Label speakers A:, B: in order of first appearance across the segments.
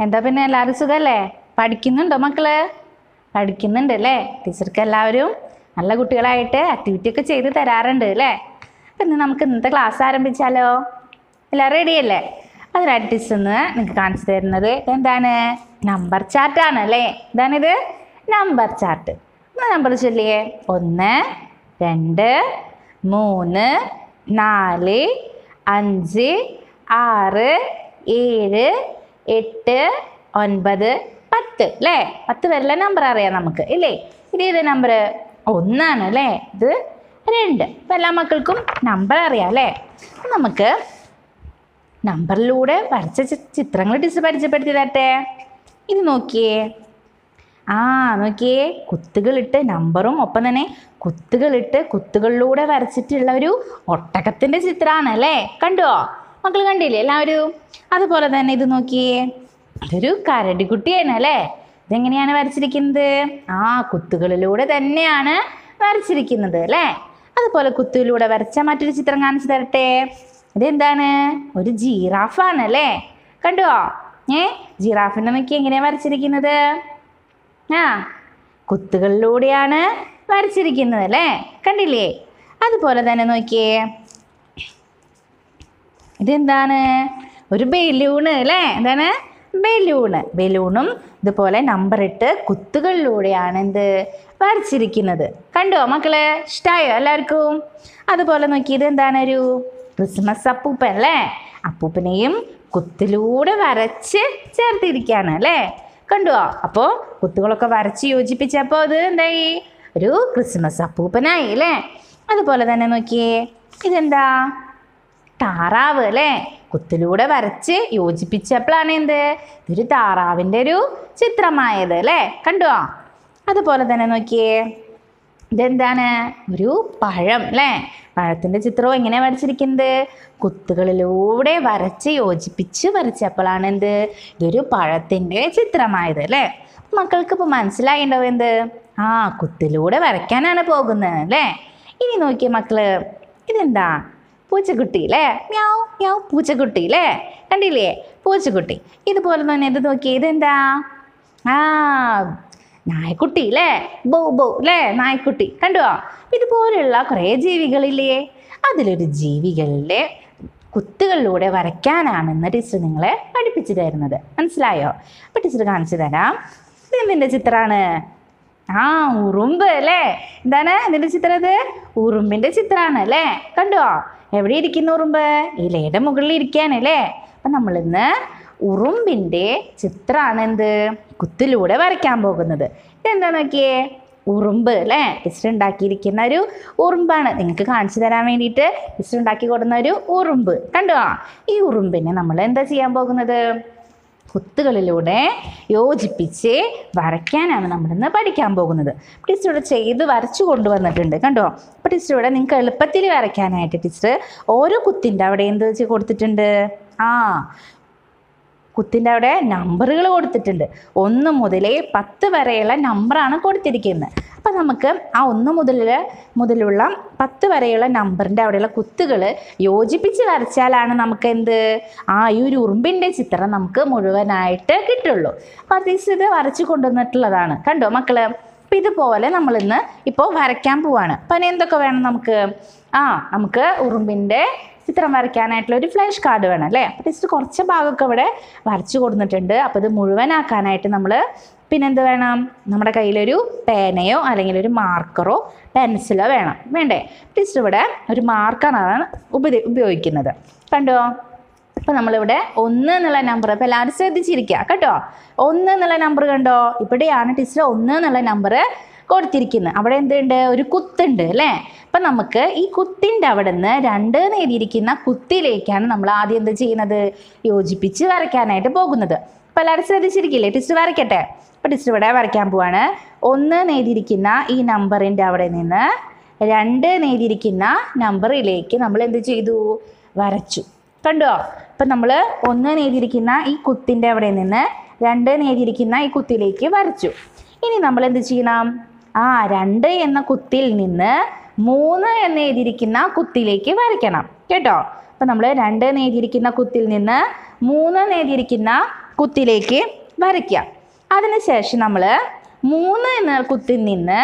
A: എന്താ പിന്നെ എല്ലാവരും സുഖമല്ലേ പഠിക്കുന്നുണ്ടോ മക്കള് പഠിക്കുന്നുണ്ട് അല്ലേ ടീച്ചർക്ക് എല്ലാവരും നല്ല കുട്ടികളായിട്ട് ആക്ടിവിറ്റി ഒക്കെ ചെയ്ത് തരാറുണ്ട് അല്ലേ അപ്പം ഇന്ന് നമുക്ക് ഇന്നത്തെ ക്ലാസ് ആരംഭിച്ചാലോ എല്ലാവരും റെഡിയല്ലേ അതിനായിട്ട് ടീച്ചർ ഇന്ന് നിങ്ങൾക്ക് കാണിച്ചു തരുന്നത് എന്താണ് നമ്പർ ചാർട്ടാണ് അല്ലേ ഇതാണിത് നമ്പർ ചാർട്ട് നമ്പർ ചൊല്ലിയേ ഒന്ന് രണ്ട് മൂന്ന് നാല് അഞ്ച് ആറ് ഏഴ് എട്ട് ഒൻപത് പത്ത് അല്ലേ പത്ത് വരെയുള്ള നമ്പർ അറിയാം നമുക്ക് ഇല്ലേ ഇത് ഏത് നമ്പർ ഒന്നാണ് അല്ലേ ഇത് രണ്ട് അപ്പം എല്ലാ മക്കൾക്കും നമ്പർ അറിയാം അല്ലേ അപ്പം നമുക്ക് നമ്പറിലൂടെ വരച്ച ചി- ചിത്രങ്ങൾ ടീച്ചർ പരിചയപ്പെടുത്തി തരട്ടെ ഇത് നോക്കിയേ ആ നോക്കിയേ കുത്തുകളിട്ട് നമ്പറും ഒപ്പം തന്നെ കുത്തുകളിട്ട് കുത്തുകളിലൂടെ വരച്ചിട്ടുള്ള ഒരു ഒട്ടകത്തിൻ്റെ ചിത്രമാണ് അല്ലേ കണ്ടുവോ മക്കൾ കണ്ടില്ലേ എല്ലാവരും അതുപോലെ തന്നെ ഇത് നോക്കിയേ ഇതൊരു കരടിക്കുട്ടിയാണ് അല്ലേ ഇതെങ്ങനെയാണ് വരച്ചിരിക്കുന്നത് ആ കുത്തുകളിലൂടെ തന്നെയാണ് വരച്ചിരിക്കുന്നത് അല്ലേ അതുപോലെ കുത്തുകളിലൂടെ വരച്ച മറ്റൊരു ചിത്രം കാണിച്ചു തരട്ടെ ഇതെന്താണ് ഒരു ജീറാഫാണ് അല്ലേ കണ്ടുവോ ഏ ജിറാഫിനെ നോക്കി എങ്ങനെയാണ് വരച്ചിരിക്കുന്നത് ആ കുത്തുകളിലൂടെയാണ് വരച്ചിരിക്കുന്നത് അല്ലേ കണ്ടില്ലേ അതുപോലെ തന്നെ നോക്കിയേ ഇതെന്താണ് ഒരു ബലൂണ് അല്ലേ എന്താണ് ബലൂണ് ബലൂണും ഇതുപോലെ നമ്പർ ഇട്ട് കുത്തുകളിലൂടെയാണ് എന്ത് വരച്ചിരിക്കുന്നത് കണ്ടോ മക്കള് ഇഷ്ടമായോ എല്ലാവർക്കും അതുപോലെ നോക്കി ഇത് എന്താണ് ഒരു ക്രിസ്മസ് അപ്പൂപ്പൻ അല്ലേ അപ്പൂപ്പനെയും കുത്തിലൂടെ വരച്ച് ചേർത്തിരിക്കുകയാണ് അല്ലേ കണ്ടുവോ അപ്പോൾ കുത്തുകളൊക്കെ വരച്ച് യോജിപ്പിച്ചപ്പോൾ ഇത് എന്തായി ഒരു ക്രിസ്മസ് അപ്പൂപ്പനായി അല്ലേ അതുപോലെ തന്നെ നോക്കിയേ ഇതെന്താ താറാവ് അല്ലേ കുത്തിലൂടെ വരച്ച് യോജിപ്പിച്ചപ്പോഴാണ് എന്ത് ഇതൊരു താറാവിൻ്റെ ഒരു ചിത്രമായത് അല്ലേ കണ്ടുവോ അതുപോലെ തന്നെ നോക്കിയേ ഇതെന്താണ് ഒരു പഴം അല്ലേ പഴത്തിൻ്റെ ചിത്രവും എങ്ങനെ വരച്ചിരിക്കുന്നത് കുത്തുകളിലൂടെ വരച്ച് യോജിപ്പിച്ച് വരച്ചപ്പോഴാണ് എന്ത് ഇതൊരു പഴത്തിൻ്റെ ചിത്രമായത് അല്ലേ മക്കൾക്ക് ഇപ്പോൾ മനസ്സിലായിണ്ടാവും എന്ത് ആ കുത്തിലൂടെ വരയ്ക്കാനാണ് പോകുന്നത് അല്ലേ ഇനി നോക്കിയേ മക്കള് ഇതെന്താ പൂച്ചക്കുട്ടി അല്ലേ മ്യാവ് മ്യാവ് പൂച്ചക്കുട്ടി അല്ലേ കണ്ടില്ലേ പൂച്ചക്കുട്ടി ഇതുപോലെ തന്നെ ഇത് നോക്കിയേ ഇതെന്താ ആ നായ്ക്കുട്ടി അല്ലേ ബോ ബോ അല്ലേ നായ്ക്കുട്ടി കണ്ടുവോ ഇതുപോലെയുള്ള കുറേ ജീവികളില്ലേ അതിലൊരു ജീവികളിലെ കുത്തുകളിലൂടെ വരയ്ക്കാനാണെന്ന് ടീച്ചർ നിങ്ങളെ പഠിപ്പിച്ചു തരുന്നത് മനസ്സിലായോ അപ്പം ടീച്ചർ കാണിച്ചു തരാം ഇത് എന്തിൻ്റെ ചിത്രമാണ് ആ ഉറുമ്പ് അല്ലേ എന്താണ് ഇതിൻ്റെ ചിത്രം ഇത് ഉറുമ്പിൻ്റെ ചിത്രമാണ് അല്ലേ കണ്ടോ എവിടെ ഇരിക്കുന്ന ഉറുമ്പ് ഇലയുടെ മുകളിൽ ഇരിക്കുകയാണ് അല്ലേ അപ്പം നമ്മളിന്ന് ഉറുമ്പിൻ്റെ ചിത്രമാണ് എന്ത് കുത്തിലൂടെ വരയ്ക്കാൻ പോകുന്നത് ഇതെന്താ നോക്കിയേ ഉറുമ്പ് അല്ലേ ടീച്ചർ ഉണ്ടാക്കിയിരിക്കുന്ന ഒരു ഉറുമ്പാണ് നിങ്ങൾക്ക് കാണിച്ചു തരാൻ വേണ്ടിയിട്ട് ടീച്ചർ ഉണ്ടാക്കി കൊടുക്കുന്ന ഒരു ഉറുമ്പ് കണ്ടോ ഈ ഉറുമ്പിനെ നമ്മൾ എന്താ ചെയ്യാൻ പോകുന്നത് കുത്തുകളിലൂടെ യോജിപ്പിച്ച് വരയ്ക്കാനാണ് നമ്മളിന്ന് പഠിക്കാൻ പോകുന്നത് ടീച്ചർ ഇവിടെ ചെയ്ത് വരച്ചു കൊണ്ടുവന്നിട്ടുണ്ട് കണ്ടോ അപ്പോൾ ടീച്ചർ ഇവിടെ നിങ്ങൾക്ക് എളുപ്പത്തിൽ വരയ്ക്കാനായിട്ട് ടീച്ചർ ഓരോ കുത്തിൻ്റെ അവിടെ എന്ത് വെച്ച് കൊടുത്തിട്ടുണ്ട് ആ കുത്തിൻ്റെ അവിടെ നമ്പറുകൾ കൊടുത്തിട്ടുണ്ട് ഒന്ന് മുതൽ പത്ത് വരെയുള്ള നമ്പറാണ് കൊടുത്തിരിക്കുന്നത് അപ്പം നമുക്ക് ആ ഒന്ന് മുതൽ മുതലുള്ള പത്ത് വരെയുള്ള നമ്പറിൻ്റെ അവിടെയുള്ള കുത്തുകൾ യോജിപ്പിച്ച് വരച്ചാലാണ് നമുക്ക് എന്ത് ആ ഈ ഒരു ഉറുമ്പിൻ്റെ ചിത്രം നമുക്ക് മുഴുവനായിട്ട് കിട്ടുള്ളൂ അപ്പോൾ അത് ഇത് വരച്ച് കൊണ്ടുവന്നിട്ടുള്ളതാണ് കണ്ടോ മക്കള് അപ്പം ഇതുപോലെ നമ്മളിന്ന് ഇപ്പോൾ വരയ്ക്കാൻ പോവാണ് അപ്പം അതിന് എന്തൊക്കെ വേണം നമുക്ക് ആ നമുക്ക് ഉറുമ്പിൻ്റെ ചിത്രം വരയ്ക്കാനായിട്ടുള്ള ഒരു ഫ്ലാഷ് കാർഡ് വേണം അല്ലേ അപ്പോൾ ടീച്ചർ കുറച്ച് ഭാഗമൊക്കെ ഇവിടെ വരച്ചു കൊടുത്തിട്ടുണ്ട് അപ്പോൾ ഇത് മുഴുവനാക്കാനായിട്ട് നമ്മൾ പിന്നെന്ത് വേണം നമ്മുടെ കയ്യിലൊരു പേനയോ അല്ലെങ്കിൽ ഒരു മാർക്കറോ പെൻസിലോ വേണം വേണ്ടേ ടീച്ചർ ഇവിടെ ഒരു മാർക്കറാണ് ഉപരി ഉപയോഗിക്കുന്നത് കണ്ടോ അപ്പോൾ നമ്മളിവിടെ ഒന്ന് എന്നുള്ള നമ്പർ അപ്പോൾ എല്ലാവരും ശ്രദ്ധിച്ചിരിക്കുക കേട്ടോ ഒന്ന് എന്നുള്ള നമ്പർ കണ്ടോ ഇവിടെയാണ് ടീച്ചർ ഒന്ന് എന്നുള്ള നമ്പർ കൊടുത്തിരിക്കുന്നത് അവിടെ എന്തുണ്ട് ഒരു കുത്തുണ്ട് അല്ലേ അപ്പം നമുക്ക് ഈ കുത്തിൻ്റെ അവിടെ നിന്ന് രണ്ട് എന്ന് എഴുതിയിരിക്കുന്ന കുത്തിലേക്കാണ് നമ്മൾ ആദ്യം എന്ത് ചെയ്യുന്നത് യോജിപ്പിച്ച് വരയ്ക്കാനായിട്ട് പോകുന്നത് അപ്പോൾ എല്ലാവരും ശ്രദ്ധിച്ചിരിക്കില്ലേ ടീച്ചർ വരയ്ക്കട്ടെ അപ്പോൾ ടീച്ചർ ഇവിടെ വരയ്ക്കാൻ പോവാണ് ഒന്ന് എന്ന് എഴുതിയിരിക്കുന്ന ഈ നമ്പറിൻ്റെ അവിടെ നിന്ന് രണ്ട് എന്ന് എഴുതിയിരിക്കുന്ന നമ്പറിലേക്ക് നമ്മൾ എന്ത് ചെയ്തു വരച്ചു കണ്ടോ അപ്പം നമ്മൾ ഒന്ന് എന്ന് എഴുതിയിരിക്കുന്ന ഈ കുത്തിൻ്റെ അവിടെ നിന്ന് രണ്ട് എന്ന് എഴുതിയിരിക്കുന്ന ഈ കുത്തിലേക്ക് വരച്ചു ഇനി നമ്മൾ എന്ത് ചെയ്യണം ആ രണ്ട് എന്ന കുത്തിൽ നിന്ന് മൂന്ന് എന്ന് എഴുതിയിരിക്കുന്ന കുത്തിലേക്ക് വരയ്ക്കണം കേട്ടോ അപ്പം നമ്മൾ രണ്ട് എന്ന് എഴുതിയിരിക്കുന്ന കുത്തിൽ നിന്ന് മൂന്ന് എന്ന് എഴുതിയിരിക്കുന്ന കുത്തിലേക്ക് വരയ്ക്കാം അതിനുശേഷം നമ്മൾ മൂന്ന് എന്ന കുത്തിൽ നിന്ന്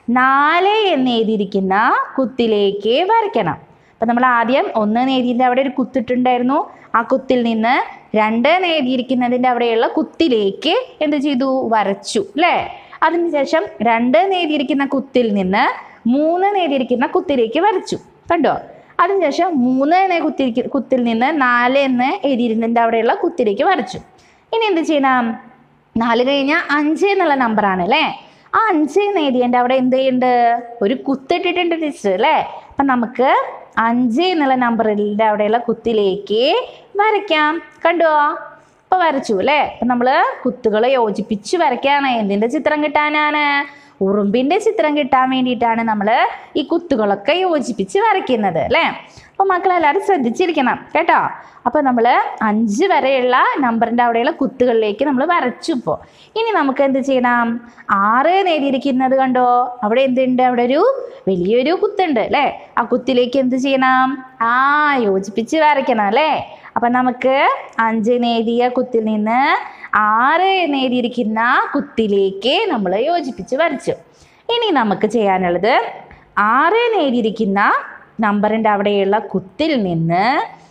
A: നാല് എന്ന് എഴുതിയിരിക്കുന്ന കുത്തിലേക്ക് വരയ്ക്കണം അപ്പം നമ്മൾ ആദ്യം ഒന്ന് നേതിൻ്റെ അവിടെ ഒരു കുത്തിട്ടുണ്ടായിരുന്നു ആ കുത്തിൽ നിന്ന് രണ്ട് നേതിയിരിക്കുന്നതിൻ്റെ അവിടെയുള്ള കുത്തിലേക്ക് എന്ത് ചെയ്തു വരച്ചു അല്ലേ അതിനുശേഷം രണ്ട് നേതിയിരിക്കുന്ന കുത്തിൽ നിന്ന് മൂന്ന് നേതിയിരിക്കുന്ന കുത്തിലേക്ക് വരച്ചു കണ്ടോ അതിനുശേഷം മൂന്ന് എന്ന കുത്തി കുത്തിൽ നിന്ന് നാല് എന്ന് എഴുതിയിരുന്നതിൻ്റെ അവിടെയുള്ള കുത്തിലേക്ക് വരച്ചു ഇനി എന്ത് ചെയ്യണം നാല് കഴിഞ്ഞാൽ അഞ്ച് എന്നുള്ള നമ്പറാണ് അല്ലേ ആ അഞ്ച് എന്ന് എഴുതിയതിൻ്റെ അവിടെ എന്ത് ചെയ്യുന്നുണ്ട് ഒരു കുത്തിട്ടിട്ടുണ്ട് ടീച്ചർ അല്ലേ അപ്പം നമുക്ക് അഞ്ച് എന്നുള്ള നമ്പറിൻ്റെ അവിടെയുള്ള കുത്തിലേക്ക് വരയ്ക്കാം കണ്ടോ അപ്പോൾ വരച്ചു അല്ലേ അപ്പം നമ്മൾ കുത്തുകളെ യോജിപ്പിച്ച് വരയ്ക്കുകയാണ് എന്തിൻ്റെ ചിത്രം കിട്ടാനാണ് ഉറുമ്പിൻ്റെ ചിത്രം കിട്ടാൻ വേണ്ടിയിട്ടാണ് നമ്മൾ ഈ കുത്തുകളൊക്കെ യോജിപ്പിച്ച് വരയ്ക്കുന്നത് അല്ലേ അപ്പോൾ മക്കളെല്ലാവരും ശ്രദ്ധിച്ചിരിക്കണം കേട്ടോ അപ്പോൾ നമ്മൾ അഞ്ച് വരെയുള്ള നമ്പറിൻ്റെ അവിടെയുള്ള കുത്തുകളിലേക്ക് നമ്മൾ വരച്ചു ഇപ്പോൾ ഇനി നമുക്ക് എന്ത് ചെയ്യണം ആറ് നേടിയിരിക്കുന്നത് കണ്ടോ അവിടെ എന്തുണ്ട് അവിടെ ഒരു വലിയൊരു കുത്തുണ്ട് അല്ലേ ആ കുത്തിലേക്ക് എന്ത് ചെയ്യണം ആ യോജിപ്പിച്ച് വരയ്ക്കണം അല്ലേ അപ്പം നമുക്ക് അഞ്ച് നേടിയ കുത്തിൽ നിന്ന് ആറ് നേടിയിരിക്കുന്ന കുത്തിലേക്ക് നമ്മൾ യോജിപ്പിച്ച് വരച്ചു ഇനി നമുക്ക് ചെയ്യാനുള്ളത് ആറ് നേടിയിരിക്കുന്ന നമ്പറിൻ്റെ അവിടെയുള്ള കുത്തിൽ നിന്ന്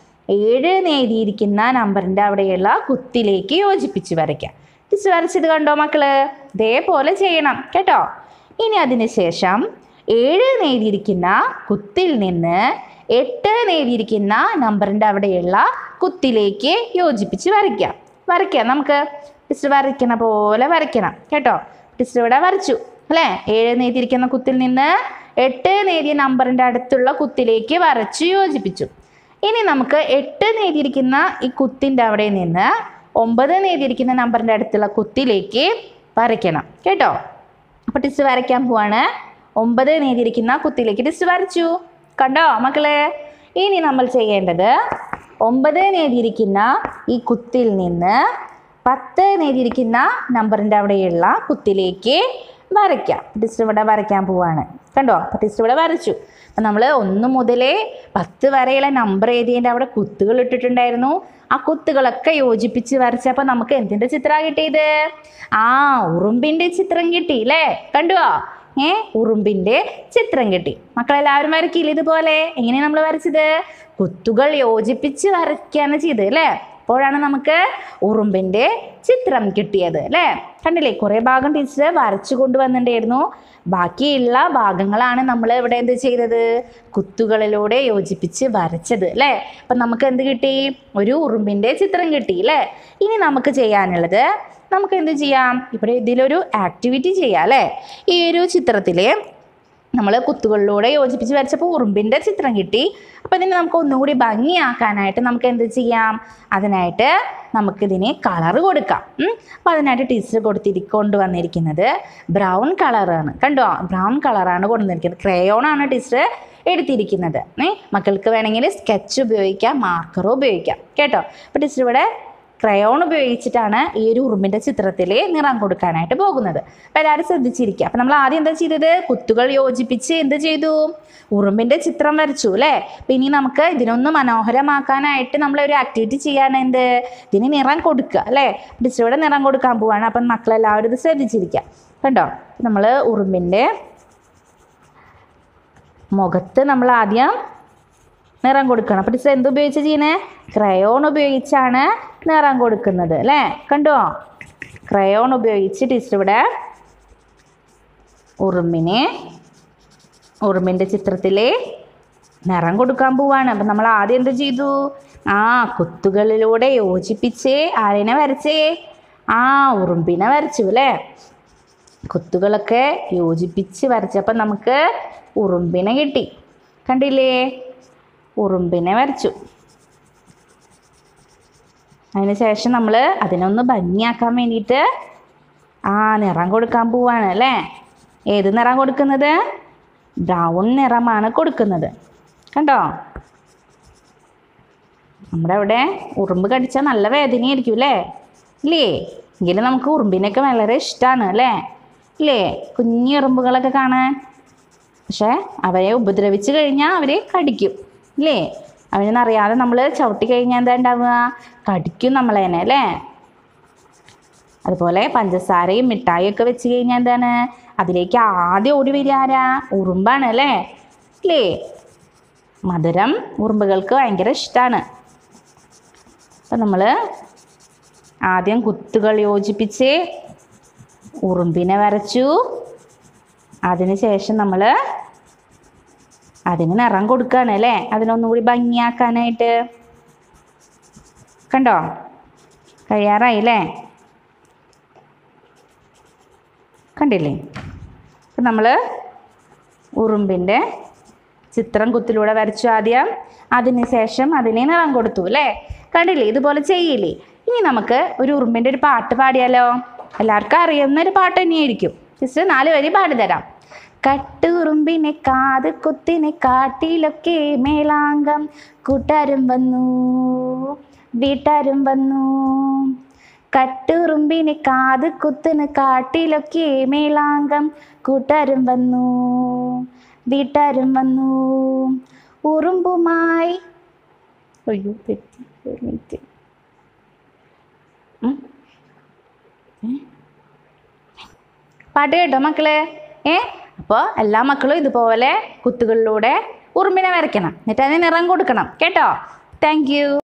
A: ഏഴ് നേടിയിരിക്കുന്ന നമ്പറിൻ്റെ അവിടെയുള്ള കുത്തിലേക്ക് യോജിപ്പിച്ച് വരയ്ക്കാം ടീച്ചർ വരച്ചത് കണ്ടോ മക്കള് ഇതേപോലെ ചെയ്യണം കേട്ടോ ഇനി അതിന് ശേഷം ഏഴ് നേടിയിരിക്കുന്ന കുത്തിൽ നിന്ന് എട്ട് നേടിയിരിക്കുന്ന നമ്പറിൻ്റെ അവിടെയുള്ള കുത്തിലേക്ക് യോജിപ്പിച്ച് വരയ്ക്കാം വരയ്ക്കാം നമുക്ക് ടീച്ചർ വരയ്ക്കണ പോലെ വരയ്ക്കണം കേട്ടോ ടീച്ചർ ഇവിടെ വരച്ചു അല്ലേ ഏഴ് നേതിയിരിക്കുന്ന കുത്തിൽ നിന്ന് എട്ട് നേതിയ നമ്പറിൻ്റെ അടുത്തുള്ള കുത്തിലേക്ക് വരച്ച് യോജിപ്പിച്ചു ഇനി നമുക്ക് എട്ട് നേതിയിരിക്കുന്ന ഈ കുത്തിൻ്റെ അവിടെ നിന്ന് ഒമ്പത് നേതിയിരിക്കുന്ന നമ്പറിൻ്റെ അടുത്തുള്ള കുത്തിലേക്ക് വരയ്ക്കണം കേട്ടോ അപ്പോൾ ടീച്ചർ വരയ്ക്കാൻ പോവാണ് ഒമ്പത് നേതിയിരിക്കുന്ന കുത്തിലേക്ക് ടീച്ചർ വരച്ചു കണ്ടോ മക്കളെ ഇനി നമ്മൾ ചെയ്യേണ്ടത് ഒമ്പത് നേതിയിരിക്കുന്ന ഈ കുത്തിൽ നിന്ന് പത്ത് നേതിയിരിക്കുന്ന നമ്പറിൻ്റെ അവിടെയുള്ള കുത്തിലേക്ക് വരയ്ക്കാം ടീച്ചർ ഇവിടെ വരയ്ക്കാൻ പോവാണ് കണ്ടോ അപ്പോൾ ടീച്ചർ ഇവിടെ വരച്ചു അപ്പം നമ്മൾ ഒന്ന് മുതലേ പത്ത് വരെയുള്ള നമ്പർ എഴുതിയതിൻ്റെ അവിടെ കുത്തുകൾ ഇട്ടിട്ടുണ്ടായിരുന്നു ആ കുത്തുകളൊക്കെ യോജിപ്പിച്ച് വരച്ചപ്പോൾ നമുക്ക് എന്തിൻ്റെ ചിത്രമാണ് കിട്ടിയത് ആ ഉറുമ്പിൻ്റെ ചിത്രം കിട്ടി അല്ലേ കണ്ടുവോ ഏ ഉറുമ്പിൻ്റെ ചിത്രം കിട്ടി മക്കളെല്ലാവരും വരക്കില്ല ഇതുപോലെ എങ്ങനെയാണ് നമ്മൾ വരച്ചത് കുത്തുകൾ യോജിപ്പിച്ച് വരയ്ക്കുകയാണ് ചെയ്തത് അല്ലേ അപ്പോഴാണ് നമുക്ക് ഉറുമ്പിൻ്റെ ചിത്രം കിട്ടിയത് അല്ലേ കണ്ടില്ലേ കുറേ ഭാഗം ടീച്ചർ വരച്ചു കൊണ്ടുവന്നിട്ടുണ്ടായിരുന്നു ബാക്കിയുള്ള ഭാഗങ്ങളാണ് നമ്മൾ ഇവിടെ എന്ത് ചെയ്തത് കുത്തുകളിലൂടെ യോജിപ്പിച്ച് വരച്ചത് അല്ലേ അപ്പം നമുക്ക് എന്ത് കിട്ടി ഒരു ഉറുമ്പിൻ്റെ ചിത്രം കിട്ടി അല്ലേ ഇനി നമുക്ക് ചെയ്യാനുള്ളത് നമുക്ക് എന്ത് ചെയ്യാം ഇവിടെ ഇതിലൊരു ആക്ടിവിറ്റി ചെയ്യാം അല്ലേ ഈ ഒരു ചിത്രത്തിൽ നമ്മൾ കുത്തുകളിലൂടെ യോജിപ്പിച്ച് വരച്ചപ്പോൾ ഉറുമ്പിൻ്റെ ചിത്രം കിട്ടി അപ്പോൾ ഇതിനെ നമുക്ക് ഒന്നുകൂടി ഭംഗിയാക്കാനായിട്ട് നമുക്ക് എന്ത് ചെയ്യാം അതിനായിട്ട് നമുക്കിതിന് കളറ് കൊടുക്കാം അപ്പോൾ അതിനായിട്ട് ടീച്ചർ കൊടുത്തിരി കൊണ്ടുവന്നിരിക്കുന്നത് ബ്രൗൺ കളറാണ് കണ്ടോ ബ്രൗൺ കളറാണ് കൊണ്ടുവന്നിരിക്കുന്നത് ക്രയോണാണ് ടീച്ചർ എടുത്തിരിക്കുന്നത് ഏ മക്കൾക്ക് വേണമെങ്കിൽ സ്കെച്ച് ഉപയോഗിക്കാം മാർക്കർ ഉപയോഗിക്കാം കേട്ടോ അപ്പോൾ ടീച്ചർ ഇവിടെ ക്രയോൺ ഉപയോഗിച്ചിട്ടാണ് ഈ ഒരു ഉറുമ്പിൻ്റെ ചിത്രത്തിൽ നിറം കൊടുക്കാനായിട്ട് പോകുന്നത് അപ്പോൾ എല്ലാവരും ശ്രദ്ധിച്ചിരിക്കുക അപ്പോൾ നമ്മൾ ആദ്യം എന്താ ചെയ്തത് കുത്തുകൾ യോജിപ്പിച്ച് എന്ത് ചെയ്തു ഉറുമ്പിൻ്റെ ചിത്രം വരച്ചു അല്ലേ അപ്പോൾ ഇനി നമുക്ക് ഇതിനൊന്ന് മനോഹരമാക്കാനായിട്ട് നമ്മൾ ഒരു ആക്ടിവിറ്റി ചെയ്യാണ് എന്ത് ഇതിന് നിറം കൊടുക്കുക അല്ലേ ടീച്ചറുടെ നിറം കൊടുക്കാൻ പോവാണ് അപ്പം മക്കളെല്ലാവരും ഇത് ശ്രദ്ധിച്ചിരിക്കുക കണ്ടോ നമ്മൾ ഉറുമ്പിൻ്റെ മുഖത്ത് നമ്മൾ ആദ്യം നിറം കൊടുക്കണം അപ്പോൾ ടീച്ചർ എന്ത് ഉപയോഗിച്ച് ചെയ്യുന്നത് ക്രയോൺ ഉപയോഗിച്ചാണ് നിറം കൊടുക്കുന്നത് അല്ലേ കണ്ടോ ക്രയോൺ ഉപയോഗിച്ച് ടീച്ചർ ഇവിടെ ഉറുമ്പിനെ ഉറുമ്പിൻ്റെ ചിത്രത്തിൽ നിറം കൊടുക്കാൻ പോവാണ് അപ്പം നമ്മൾ ആദ്യം എന്ത് ചെയ്തു ആ കുത്തുകളിലൂടെ യോജിപ്പിച്ച് ആരെന്നെ വരച്ചേ ആ ഉറുമ്പിനെ വരച്ചു അല്ലേ കുത്തുകളൊക്കെ യോജിപ്പിച്ച് വരച്ചപ്പോൾ നമുക്ക് ഉറുമ്പിനെ കിട്ടി കണ്ടില്ലേ ഉറുമ്പിനെ വരച്ചു അതിന് ശേഷം നമ്മൾ അതിനൊന്ന് ഭംഗിയാക്കാൻ വേണ്ടിയിട്ട് ആ നിറം കൊടുക്കാൻ പോവാണ് അല്ലേ ഏത് നിറം കൊടുക്കുന്നത് ബ്രൗൺ നിറമാണ് കൊടുക്കുന്നത് കണ്ടോ നമ്മുടെ അവിടെ ഉറുമ്പ് കടിച്ചാൽ നല്ല വേദനയായിരിക്കും അല്ലേ ഇല്ലേ എങ്കിലും നമുക്ക് ഉറുമ്പിനൊക്കെ വളരെ ഇഷ്ടമാണ് അല്ലേ ഇല്ലേ കുഞ്ഞു ഉറുമ്പുകളൊക്കെ കാണാൻ പക്ഷേ അവരെ ഉപദ്രവിച്ച് കഴിഞ്ഞാൽ അവരെ കടിക്കും ഇല്ലേ അവനെന്നറിയാതെ നമ്മൾ ചവിട്ടി കഴിഞ്ഞാൽ എന്താ ഉണ്ടാവുക കടിക്കും നമ്മളതിനെ അല്ലേ അതുപോലെ പഞ്ചസാരയും മിഠായിയും ഒക്കെ വെച്ച് കഴിഞ്ഞാൽ എന്താണ് അതിലേക്ക് ആദ്യം ഓടി വരിക ആരാ ഉറുമ്പാണ് അല്ലേ ഇല്ലേ മധുരം ഉറുമ്പുകൾക്ക് ഭയങ്കര ഇഷ്ടമാണ് അപ്പം നമ്മൾ ആദ്യം കുത്തുകൾ യോജിപ്പിച്ച് ഉറുമ്പിനെ വരച്ചു അതിന് ശേഷം നമ്മൾ അതിന് നിറം കൊടുക്കുകയാണ് അല്ലേ അതിനൊന്നുകൂടി ഭംഗിയാക്കാനായിട്ട് കണ്ടോ കഴിയാറായി അല്ലേ കണ്ടില്ലേ അപ്പം നമ്മൾ ഉറുമ്പിൻ്റെ ചിത്രം കുത്തിലൂടെ വരച്ചു ആദ്യം അതിന് ശേഷം അതിന് നിറം കൊടുത്തു അല്ലേ കണ്ടില്ലേ ഇതുപോലെ ചെയ്യില്ലേ ഇനി നമുക്ക് ഒരു ഉറുമ്പിൻ്റെ ഒരു പാട്ട് പാടിയാലോ എല്ലാവർക്കും അറിയുന്ന ഒരു പാട്ട് തന്നെയായിരിക്കും ജസ്റ്റ് നാല് വരി പാടിത്തരാം കട്ടുറുമ്പിനെ കാത് കുത്തിനെ കാട്ടിലൊക്കെ മേലാങ്കം കൂട്ടാരും വന്നു വീട്ടാരും വന്നു കട്ടുറുമ്പിനെ കാത് കുത്തിന് കാട്ടിലൊക്കെ മേലാങ്കം കൂട്ടാരും വന്നു വീട്ടാരും വന്നു ഉറുമ്പുമായി അയ്യോ തെറ്റി ഒരു മിനിറ്റ് ഉം. ഏ? പാട്ട് കേട്ടോ മക്കള് ഏ അപ്പോൾ എല്ലാ മക്കളും ഇതുപോലെ കുത്തുകളിലൂടെ ഉറുമ്പിനെ വരയ്ക്കണം എന്നിട്ട് അതിന് നിറം കൊടുക്കണം കേട്ടോ താങ്ക് യു